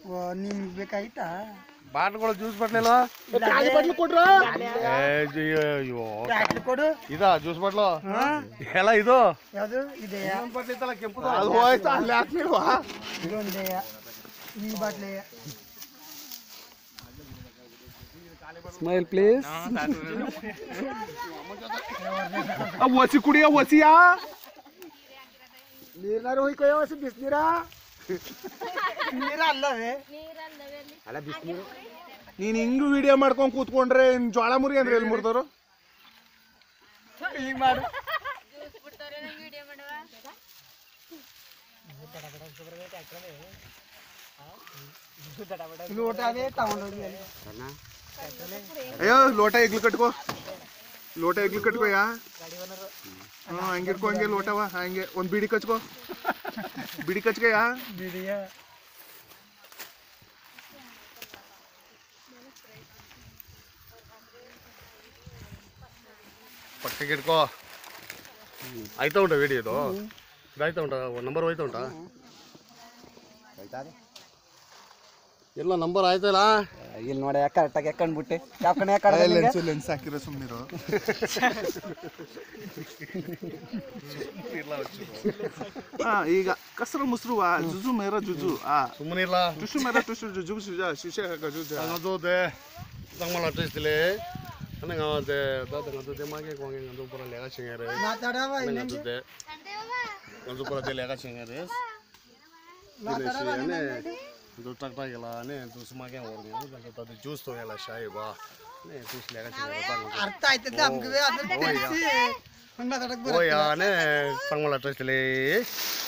ನಿಮ್ಗೆ ಬೇಕಾಗಿತ್ತಾ ಬಾಟ್ಗಳು ಜ್ಯೂಸ್ ಬಾಟ್ಲಿಲ್ಲ ಖಾಲಿ ಬಟ್ಲು ಕೊಡ್ರು ಅಯ್ಯೋ ಪ್ಯಾಕೆಟ್ ಕೊಡು ಇದಾ ಜ್ಯೂಸ್ ಬಾಟ್ಲು ಹಾ ಎಲ್ಲ ಇದು ಯಾವುದು ಇದೆಯಾ ಬಾಟ್ಲಿ ಇತ್ತಲ್ಲ ಕೆಂಪು ಅದು ಹೋಯ್ತು ಅಲ್ಲಿ ಹಾಕ್ಲಿಲ್ವಾ ಇದೊಂದೆಯಾ ಈ ಬಾಟ್ಲಿ ಸ್ಮೈಲ್ ಪ್ಲೀಸ್ ಒಸಿ ಕುಡಿಯ ಒಸಿಯಾ ನೀರ್ನಾರು ಹೋಯ್ಕೊಯ್ಯ ಒಸಿ ಬಿಸ್ನೀರಾ ನೀರು ಅಲ್ಲವೇ ನೀನ್ ಹಿಂಗ್ ವಿಡಿಯೋ ಮಾಡ್ಕೊಂಡ್ ಕೂತ್ಕೊಂಡ್ರೆ ಇನ್ ಜ್ವಾಳ ಮುರಿ ಅಂದ್ರೆ ಎಲ್ಲಿ ಮುರಿದವ್ರು ಈಗ ಮಾಡು ಲೋಟ ಅದೇ ತಗೊಂಡೋಗಿ ಅಲ್ಲಿ. ಅಯ್ಯೋ ಲೋಟ ಎಗ್ಲು ಕಟ್ಕೋ ಲೋಟ ಎಗ್ಲು ಕಟ್ಕೋಯಾ ಹ್ಞೂ ಹಂಗೆ ಇಟ್ಕೋ ಹಂಗೆ ಲೋಟವ ಹಂಗೆ ಒಂದ್ ಬಿಡಿ ಕಚ್ಕೋ ಬಿಡಿ ಕಚ್ಕಯ್ಯ ಬಿಡಿಯ ಪಕ್ಕಕ್ಕೆ ಇಟ್ಕೋ ಆಯ್ತಾ ಉಂಟಾ ವಿಡಿಯೋ ಇದು ಇದಾಯ್ತಾ ಉಂಟಾ ನಂಬರ್ ಹೋಯ್ತಾ ಉಂಟಾ ಎಲ್ಲ ನಂಬರ್ ಆಯ್ತಲ್ಲ ಇಲ್ಲಿ ನೋಡಿ ಯಾಕೆ ಕರೆಕ್ಟಾಗಿ ಯಾಕಂಡ್ಬಿಟ್ಟೆ ಯಾವ ಕಡೆ ಯಾಕೆ ಲೆನ್ಸ್ ಲೆನ್ಸ್ ಹಾಕಿರೋ ಸುಮ್ಮನಿರು ಹಾ ಈಗ ಕಸರ ಮುಸ್ರುವ ಜುಜು ಮೇರ ಜುಜು ಆ ಸುಮ್ಮನೆ ಇಲ್ಲ ಟುಶು ಮೇರ ಟುಶು ಜುಜು ಶುಜ ಶಿಶೆ ಹಾಕ ಜುಜು ಅದು ದೇ ನಂಗೆ ಅಟ್ಟಿಸ್ತಿಲೆ ನನಗೆ ಅದೇ ದಾದ ಅದು ಮಾಗೆ ಕೊಂಗೆ ಅದು ಪುರ ಲೆಗ ಸಿಂಗಾರೆ ಮಾತಾಡವ ನಂಗೆ ಅದು ದೇ ಅದು ಪುರ ದೇ ಲೆಗ ಸಿಂಗಾರೆ ಅದು ಟಕ್ ಟಕ್ ಇಲ್ಲ ನೇ ಜ್ಯೂಸ್ ಮಾಗೆ ಹೋಗಿ ಅದು ಜ್ಯೂಸ್ ತೊಗೊಲ್ಲ ಶಾಯಿ ಬಾ ನೇ ಜ್ಯೂಸ್ ಲೆಗ ಸಿಂಗಾರೆ ಅರ್ಥ ಆಯ್ತದ ನಮ್ಗೆ ಅದನ್ನ ತಿಳಿಸಿ ಮಾತಾಡಕ್ ಬರುತ್ತೆ ಓಯಾನೆ ತಂಗಳ ಅಟ್ಟಿಸ್ತಿಲೆ